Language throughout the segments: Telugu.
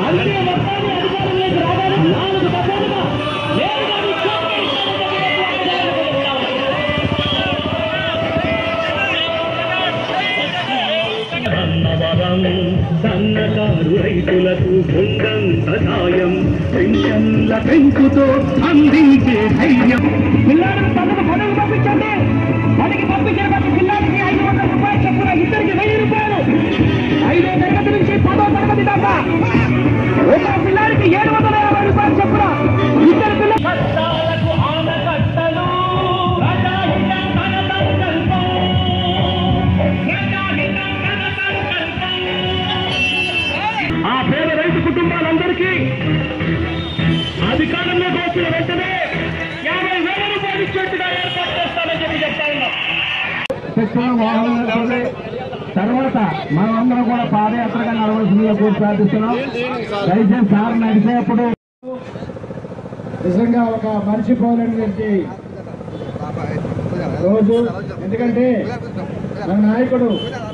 అంతిమ మొత్తాన్ని అధికారంలోకి రాగానే నాలుగు దఫాలుగా నేరుగా విక్షోభం అన్నవరం సన్నకారు రైతులకు కొండంత సాయం పెన్షన్ల పెంపుతో అందించే ధైర్యం పిల్లాడికి పదవి పదవి పంపించండి పనికి పంపించిన ప్రతి పిల్లాడికి ఐదు వందల రూపాయలు చొప్పున ఇద్దరికి వెయ్యి రూపాయలు ఐదో తరగతి నుంచి పదో తరగతి దాకా ఒక పిల్లాడికి ఏడు వందల యాభై రూపాయలు చొప్పున ఇద్దరు పిల్లలు కష్టాలకు ఆనకట్టలు ప్రజాహితం తన సంకల్పం ప్రజాహితం తన సంకల్పం ఆ పేద రైతు కుటుంబాలందరికీ అధికారంలోకి వచ్చిన వెంటనే యాభై వేల రూపాయలు ఇచ్చేట్టుగా ఏర్పాటు చేస్తానని చెప్పి చెప్తా ఉన్నాం శిక్షణ వాహనం నడుపుతుంది. తర్వాత మనం అందరం కూడా పాదయాత్రగా నడవలసిందిగా కూడా ప్రార్థిస్తున్నాం దయచేసి సార్ నడిచేప్పుడు నిజంగా ఒక మర్చిపోలేనటువంటి రోజు ఎందుకంటే మన నాయకుడు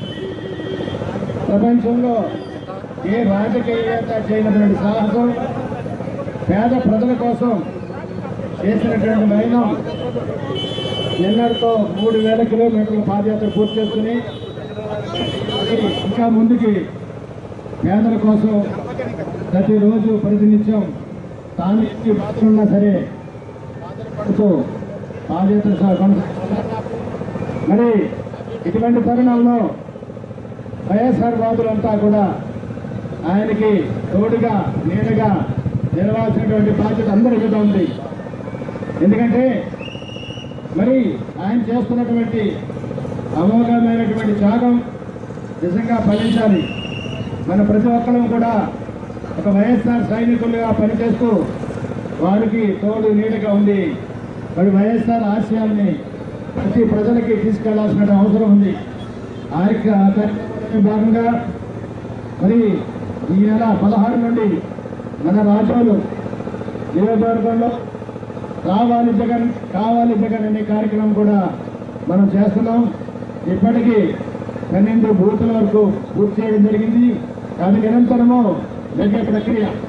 ప్రపంచంలో ఏ రాజకీయవేత్త చేయనటువంటి సాహసం పేద ప్రజల కోసం చేసినటువంటి వైనం నిన్నటితో మూడు వేల కిలోమీటర్ల పాదయాత్ర పూర్తి చేసుకుని మరి ఇంకా ముందుకి పేదల కోసం ప్రతిరోజు ప్రతినిత్యం తాను ఎన్ని బాధలున్నా సరే పడుతూ పాదయాత్ర సా- కొనసాగిస్తున్నారు. మరి ఇటువంటి తరుణంలో వైఎస్ఆర్ బాధులంతా కూడా ఆయనకి తోడుగా నీడగా నిలవాల్సినటువంటి బాధ్యత అందరి మీద ఉంది ఎందుకంటే మరి ఆయన చేస్తున్నటువంటి అమోఘమైనటువంటి త్యాగం నిజంగా ఫలించాలి మన ప్రతి ఒక్కరం కూడా ఒక వైఎస్ఆర్ సైనికులుగా పనిచేస్తూ వారికి తోడు నీడగా ఉంది మరి వైఎస్ఆర్ ఆశయాల్ని ప్రతి ప్రజలకి తీసుకెళ్లాల్సిన అవసరం ఉంది ఆ యొక్క కార్యక్రమంలో భాగంగా మరి ఈ నెల పదహారు నుండి మన రాజోలు నియోజకవర్గంలో రావాలి జగన్ కావాలి జగన్ అనే కార్యక్రమం కూడా మనం చేస్తున్నాం ఇప్పటికీ పన్నెండు బూతుల వరకు పూర్తి చేయడం జరిగింది అది నిరంతరము జరిగే ప్రక్రియ